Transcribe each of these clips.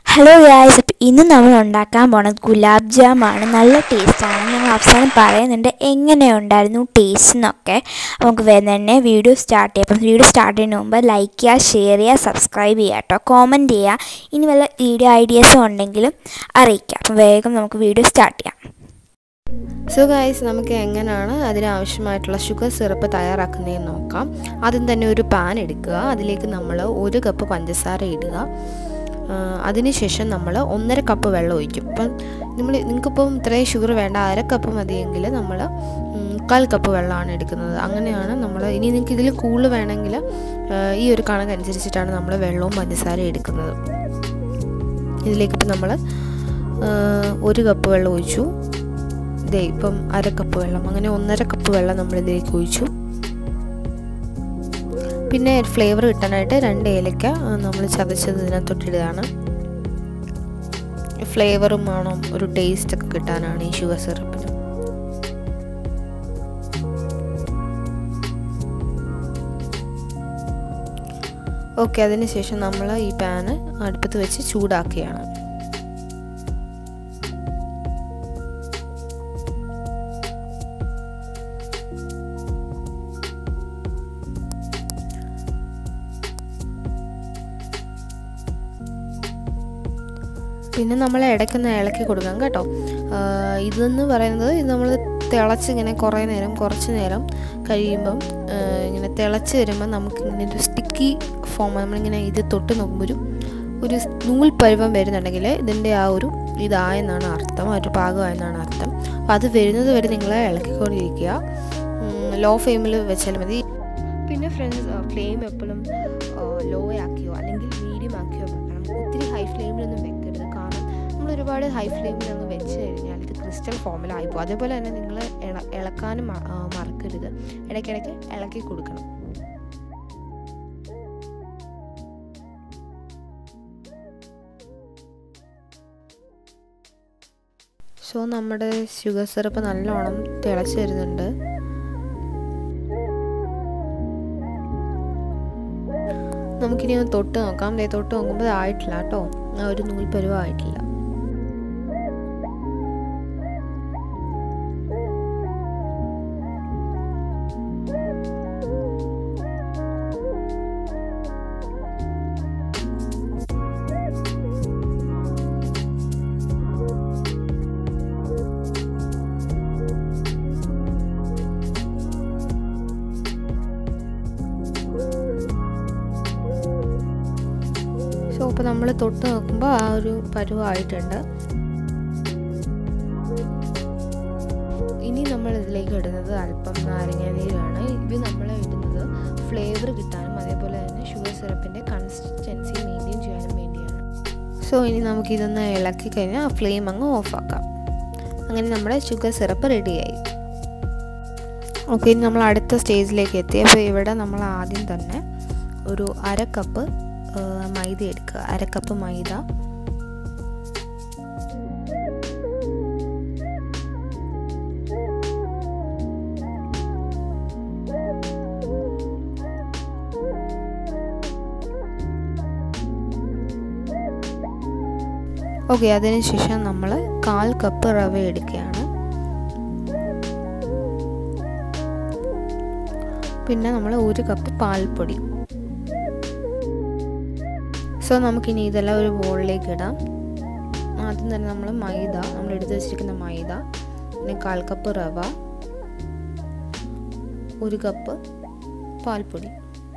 hello guys അപ്പോൾ ഇന്ന് നമ്മൾ ഉണ്ടാക്കാൻ പോണത് ഗുലാബ് ജാമാണ് നല്ല ടേസ്റ്റാണ് ഞങ്ങൾ അവസാനം പറയുന്നുണ്ട് എങ്ങനെയുണ്ടായിരുന്നു ടേസ്റ്റ് എന്നൊക്കെ അപ്പോൾ നമുക്ക് വേഗം തന്നെ വീഡിയോ സ്റ്റാർട്ട് ചെയ്യാം അപ്പം വീഡിയോ സ്റ്റാർട്ട് ചെയ്യുന്നതിന് മുമ്പ് ലൈക്ക് ചെയ്യുക ഷെയർ ചെയ്യുക സബ്സ്ക്രൈബ് ചെയ്യുക കേട്ടോ കോമൻറ്റ് ചെയ്യുക ഇനി വല്ല വീഡിയോ ഐഡിയാസും ഉണ്ടെങ്കിലും അറിയിക്കുക അപ്പം വേഗം നമുക്ക് വീഡിയോ സ്റ്റാർട്ട് ചെയ്യാം സോ ഗൈസ് നമുക്ക് എങ്ങനെയാണ് അതിനാവശ്യമായിട്ടുള്ള ഷുഗർ സിറപ്പ് തയ്യാറാക്കുന്നതെന്ന് നോക്കാം ആദ്യം തന്നെ ഒരു പാൻ എടുക്കുക അതിലേക്ക് നമ്മൾ ഒരു കപ്പ് പഞ്ചസാര ഇടുക അതിനുശേഷം നമ്മൾ ഒന്നര കപ്പ് വെള്ളം ഒഴിക്കും ഇപ്പം നമ്മൾ നിങ്ങൾക്കിപ്പം ഇത്രയും ഷുഗർ വേണ്ട അര കപ്പ് മതിയെങ്കിൽ നമ്മൾ കാൽ കപ്പ് വെള്ളമാണ് എടുക്കുന്നത് അങ്ങനെയാണ് നമ്മൾ ഇനി നിങ്ങൾക്ക് ഇതിൽ കൂടുതൽ വേണമെങ്കിൽ ഈ ഒരു കണക്കനുസരിച്ചിട്ടാണ് നമ്മൾ വെള്ളവും പഞ്ചസാരയും എടുക്കുന്നത് ഇതിലേക്ക് ഇപ്പം നമ്മൾ ഒരു കപ്പ് വെള്ളം ഒഴിച്ചു ഇതേ ഇപ്പം അര കപ്പ് വെള്ളം അങ്ങനെ ഒന്നര കപ്പ് വെള്ളം നമ്മൾ ഇതിലേക്ക് ഒഴിച്ചു പിന്നെ ഫ്ലേവർ കിട്ടാനായിട്ട് രണ്ട് ഏലക്ക നമ്മൾ ചതച്ചത് ഇതിനകത്തൊട്ടിടുകയാണ് ഫ്ലേവറും വേണം ഒരു ടേസ്റ്റ് ഒക്കെ കിട്ടാനാണ് ഈ ഷുഗർ സിറപ്പിന് ഓക്കെ അതിനുശേഷം നമ്മൾ ഈ പാന് അടുപ്പത്ത് വെച്ച് ചൂടാക്കുകയാണ് പിന്നെ നമ്മൾ ഇടയ്ക്കൊന്ന് ഇളക്കി കൊടുക്കാം കേട്ടോ ഇതെന്ന് പറയുന്നത് ഇത് നമ്മൾ തിളച്ച് ഇങ്ങനെ കുറേ നേരം കുറച്ച് നേരം കഴിയുമ്പം ഇങ്ങനെ തിളച്ച് വരുമ്പോൾ നമുക്ക് ഇങ്ങനെ ഒരു സ്റ്റിക്കി ഫോം നമ്മളിങ്ങനെ ഇത് തൊട്ട് നോക്കുമ്പോൾ ഒരു ഒരു നൂൽ പരുവം വരുന്നുണ്ടെങ്കിൽ ഇതിൻ്റെ ആ ഒരു ഇതായെന്നാണ് അർത്ഥം ആ ഒരു പാകമായെന്നാണ് അർത്ഥം അപ്പോൾ അത് വരുന്നത് വരെ നിങ്ങൾ ഇളക്കിക്കൊണ്ടിരിക്കുക ലോ ഫ്ലെയിമിൽ വെച്ചാൽ മതി പിന്നെ ഫ്രണ്ട്സ് ഫ്ലെയിം എപ്പോഴും ലോ ആക്കിയോ അല്ലെങ്കിൽ മീഡിയം ആക്കിയോ വെക്കണം ഒത്തിരി ഹൈ ഫ്ലെയിമിലൊന്നും വെക്കരുത് കാരണം നമ്മൾ ഒരുപാട് ഹൈ ഫ്ലെയിമിലൊന്നും വെച്ച് കഴിഞ്ഞാൽ ഇത് ക്രിസ്റ്റൽ ഫോമിലായി പോകും അതേപോലെ തന്നെ നിങ്ങൾ ഇളക്കാനും മറക്കരുത് ഇടയ്ക്കിടയ്ക്ക് ഇളക്കി കൊടുക്കണം സോ നമ്മുടെ ഷുഗർ സിറപ്പ് നല്ലോണം തിളച്ച് വരുന്നുണ്ട് നമുക്കിനി ഒന്ന് തൊട്ട് നോക്കാം ദേ തൊട്ട് നോക്കുമ്പോൾ ആയിട്ടില്ല കേട്ടോ ആ ഒരു നൂൽ പരുവായിട്ടില്ല സോ അപ്പോൾ നമ്മൾ തൊട്ട് നോക്കുമ്പോൾ ആ ഒരു പരുവായിട്ടുണ്ട് ഇനി നമ്മൾ ഇതിലേക്ക് ഇടുന്നത് അല്പം നാരങ്ങ നീരാണ് ഇത് നമ്മൾ ഇടുന്നത് ഫ്ലേവർ കിട്ടാനും അതേപോലെ തന്നെ ഷുഗർ സിറപ്പിൻ്റെ കൺസിസ്റ്റൻസി മെയിൻറ്റെയിൻ ചെയ്യാനും വേണ്ടിയാണ് സോ ഇനി നമുക്ക് ഇതൊന്ന് ഇളക്കി കഴിഞ്ഞാൽ ആ ഫ്ലെയിം അങ്ങ് ഓഫാക്കാം അങ്ങനെ നമ്മുടെ ഷുഗർ സിറപ്പ് റെഡിയായി ഓക്കെ ഇനി നമ്മൾ അടുത്ത സ്റ്റേജിലേക്ക് എത്തി അപ്പോൾ ഇവിടെ നമ്മൾ ആദ്യം തന്നെ ഒരു അര കപ്പ് മൈദ എടുക്കുക അര കപ്പ് മൈദ ഓക്കെ അതിനുശേഷം നമ്മൾ കാൽ കപ്പ് റവ എടുക്കുകയാണ് പിന്നെ നമ്മൾ ഒരു കപ്പ് പാൽപ്പൊടി സോ നമുക്കിനി ഇതെല്ലാം ഒരു ബോളിലേക്ക് ഇടാം ആദ്യം തന്നെ നമ്മൾ മൈദ നമ്മൾ എടുത്ത് വെച്ചിരിക്കുന്ന മൈദ പിന്നെ കാൽ കപ്പ് റവ ഒരു കപ്പ് പാൽപ്പൊടി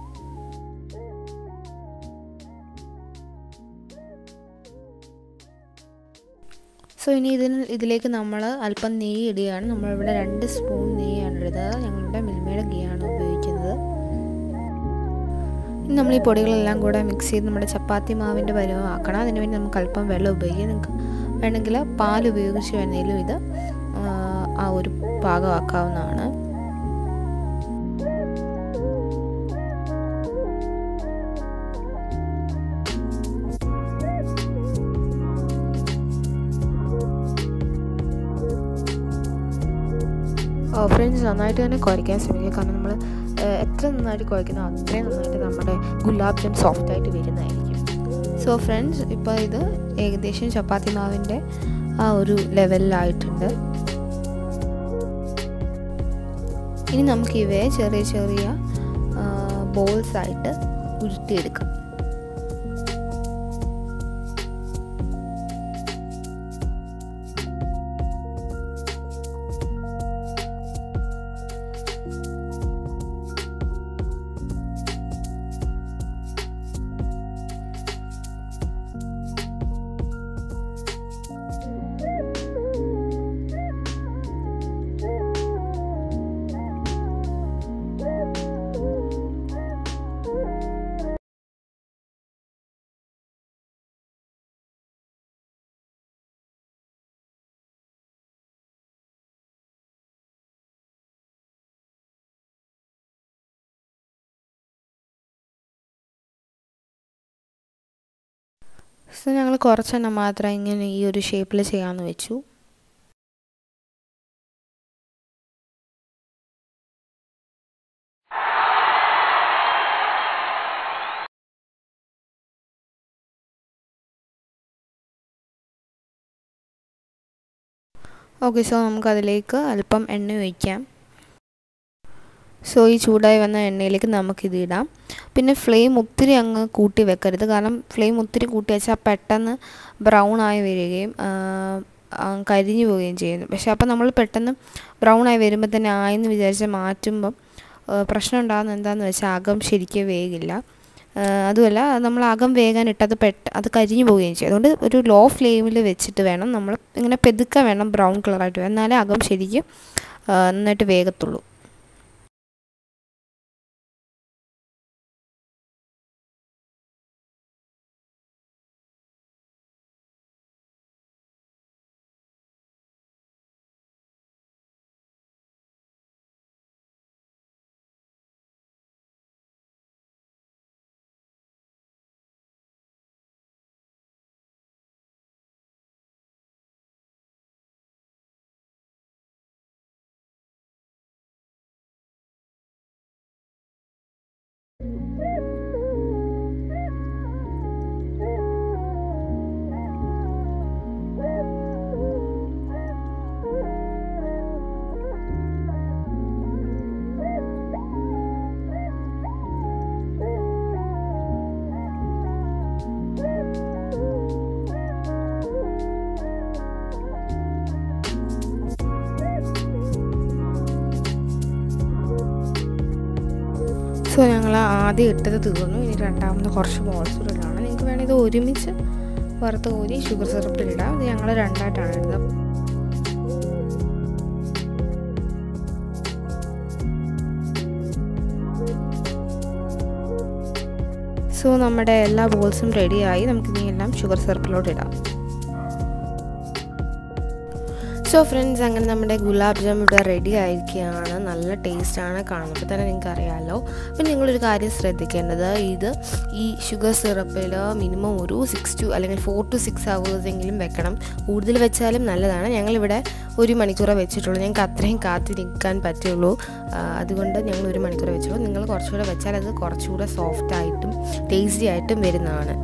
സോ ഇനി ഇതിന് ഇതിലേക്ക് നമ്മൾ അല്പം നെയ്യ് ഇടുകയാണ് നമ്മളിവിടെ രണ്ട് സ്പൂൺ നെയ്യാണ് ഇടുന്നത് ഞങ്ങളിവിടെ മിൽമയുടെ ഗീയാണ് ഉപയോഗിക്കുന്നത് ഇനി നമ്മൾ ഈ പൊടികളെല്ലാം കൂടെ മിക്സ് ചെയ്ത് നമ്മുടെ ചപ്പാത്തി മാവിൻ്റെ പരുവം ആക്കണം അതിനുവേണ്ടി നമുക്ക് അല്പം വെള്ളം ഉപയോഗിക്കാം നിങ്ങൾക്ക് വേണമെങ്കിൽ പാൽ ഉപയോഗിച്ച് വേണമെങ്കിലും ഇത് ആ ഒരു പാകമാക്കാവുന്നതാണ് ഫ്രണ്ട്സ് നന്നായിട്ട് തന്നെ കുഴയ്ക്കാൻ ശ്രമിക്കുക കാരണം നമ്മൾ എത്ര നന്നായിട്ട് കുഴക്കുന്നോ അത്രയും നന്നായിട്ട് നമ്മുടെ ഗുലാബ് ജാം സോഫ്റ്റ് ആയിട്ട് വരുന്നതായിരിക്കും സോ ഫ്രണ്ട്സ് ഇപ്പോൾ ഇത് ഏകദേശം ചപ്പാത്തി മാവിൻ്റെ ആ ഒരു ലെവലിലായിട്ടുണ്ട് ഇനി നമുക്ക് ഇവയെ ചെറിയ ചെറിയ ബോൾസ് ആയിട്ട് ഉരുട്ടിയെടുക്കാം സോ ഞങ്ങൾ കുറച്ചെണ്ണം മാത്രം ഇങ്ങനെ ഈ ഒരു ഷേപ്പിൽ ചെയ്യാമെന്ന് വെച്ചു ഓക്കെ സോ നമുക്കതിലേക്ക് അല്പം എണ്ണ ഒഴിക്കാം സോ ഈ ചൂടായി വന്ന എണ്ണയിലേക്ക് നമുക്കിത് ഇടാം പിന്നെ ഫ്ലെയിം ഒത്തിരി അങ്ങ് കൂട്ടി വെക്കരുത് കാരണം ഫ്ലെയിം ഒത്തിരി കൂട്ടി വെച്ചാൽ പെട്ടെന്ന് ബ്രൗൺ ആയി വരികയും കരിഞ്ഞു പോവുകയും ചെയ്യുന്നു പക്ഷെ അപ്പോൾ നമ്മൾ പെട്ടെന്ന് ബ്രൗൺ ആയി വരുമ്പോൾ തന്നെ ആയെന്ന് വിചാരിച്ച് മാറ്റുമ്പം പ്രശ്നം ഉണ്ടാകുന്നത് എന്താണെന്ന് വെച്ചാൽ അകം ശരിക്കും വേഗില്ല അതുമല്ല നമ്മൾ അകം വേഗം ഇട്ടത് പെട്ട അത് കരിഞ്ഞു പോവുകയും ചെയ്യും അതുകൊണ്ട് ഒരു ലോ ഫ്ലെയിമിൽ വെച്ചിട്ട് വേണം നമ്മൾ ഇങ്ങനെ പെതുക്കെ വേണം ബ്രൗൺ കളറായിട്ട് വരും എന്നാലേ അകം ശരിക്കും നന്നായിട്ട് വേഗത്തുള്ളൂ സോ ഞങ്ങൾ ആദ്യം ഇട്ടത് തീർന്നു ഇനി രണ്ടാമത് കുറച്ച് ബോൾസ് ഇടാണ് നിങ്ങൾക്ക് വേണമെങ്കിൽ ഇത് ഒരുമിച്ച് വറുത്ത് കോരി ഷുഗർ സിറപ്പിലിടാം ഇത് ഞങ്ങൾ രണ്ടായിട്ടാണ് ഇടുന്നത് സോ നമ്മുടെ എല്ലാ ബോൾസും റെഡിയായി നമുക്കിനി എല്ലാം ഷുഗർ സിറപ്പിലോട്ട് ഇടാം സോ ഫ്രണ്ട്സ് അങ്ങനെ നമ്മുടെ ഗുലാബ് ജാം ഇവിടെ റെഡി ആയിരിക്കുകയാണ് നല്ല ടേസ്റ്റാണ് കാണുമ്പോൾ തന്നെ നിങ്ങൾക്ക് അറിയാമല്ലോ പിന്നെ നിങ്ങളൊരു കാര്യം ശ്രദ്ധിക്കേണ്ടത് ഇത് ഈ ഷുഗർ സിറപ്പിൽ മിനിമം ഒരു സിക്സ് ടു അല്ലെങ്കിൽ ഫോർ ടു സിക്സ് ഹവേഴ്സ് എങ്കിലും വെക്കണം കൂടുതൽ വെച്ചാലും നല്ലതാണ് ഞങ്ങളിവിടെ ഒരു മണിക്കൂറേ വെച്ചിട്ടുള്ളൂ ഞങ്ങൾക്ക് അത്രയും കാത്തി നിൽക്കാൻ പറ്റുള്ളൂ അതുകൊണ്ട് ഞങ്ങൾ ഒരു മണിക്കൂർ വെച്ചുള്ളൂ നിങ്ങൾ കുറച്ചുകൂടെ വെച്ചാൽ അത് കുറച്ചുകൂടെ സോഫ്റ്റ് ആയിട്ടും ടേസ്റ്റി ആയിട്ടും വരുന്നതാണ്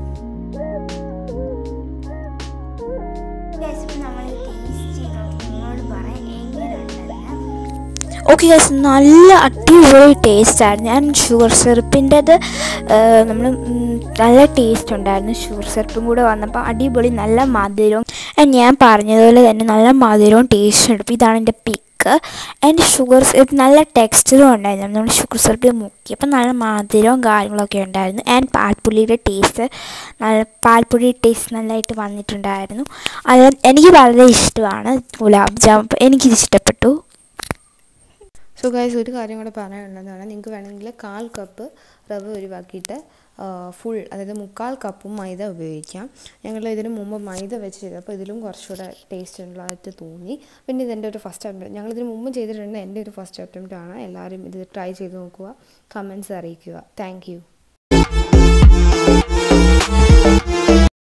ഓക്കെ ഗൈസ് നല്ല അടിപൊളി ടേസ്റ്റായിരുന്നു ഞാൻ ഷുഗർ സിറപ്പിൻ്റെത് നമ്മൾ നല്ല ടേസ്റ്റ് ഉണ്ടായിരുന്നു ഷുഗർ സിറപ്പും കൂടെ വന്നപ്പോൾ അടിപൊളി നല്ല മധുരവും ഞാൻ പറഞ്ഞതുപോലെ തന്നെ നല്ല മധുരവും ടേസ്റ്റും ഉണ്ട് അപ്പോൾ ഇതാണ് എൻ്റെ പിക്ക് എൻ്റെ ഷുഗർ സിറപ്പ് നല്ല ടെക്സ്ചറും ഉണ്ടായിരുന്നു നമ്മൾ ഷുഗർ സിറപ്പിൽ മുക്കിയപ്പോൾ നല്ല മധുരവും കാര്യങ്ങളൊക്കെ ഉണ്ടായിരുന്നു ആൻഡ് പാൽപ്പൊടിയുടെ ടേസ്റ്റ് നല്ല പാൽപ്പൊടി ടേസ്റ്റ് നല്ലതായിട്ട് വന്നിട്ടുണ്ടായിരുന്നു അത് എനിക്ക് വളരെ ഇഷ്ടമാണ് ഗുലാബ് ജാം അപ്പോൾ എനിക്കിത് ഇഷ്ടപ്പെട്ടു സോ ഗൈസ് ഒരു കാര്യം കൂടെ പറയാനുള്ളതാണ് നിങ്ങൾക്ക് വേണമെങ്കിൽ കാൽ കപ്പ് റവ ഒഴിവാക്കിയിട്ട് ഫുൾ അതായത് മുക്കാൽ കപ്പും മൈദ ഉപയോഗിക്കാം ഞങ്ങൾ ഇതിന് മുമ്പ് മൈദ വെച്ച് ചെയ്തപ്പോൾ ഇതിലും കുറച്ചുകൂടെ ടേസ്റ്റ് ഉള്ളതായിട്ട് തോന്നി പിന്നെ ഇതെൻ്റെ ഒരു ഫസ്റ്റ് അറ്റംപ്റ്റ് ഞങ്ങൾ ഇതിന് മുമ്പ് ചെയ്തിട്ടുണ്ട് എൻ്റെ ഒരു ഫസ്റ്റ് അറ്റംപ്റ്റ് ആണ് എല്ലാവരും ഇത് ട്രൈ ചെയ്ത് നോക്കുക കമൻസ് അറിയിക്കുക താങ്ക്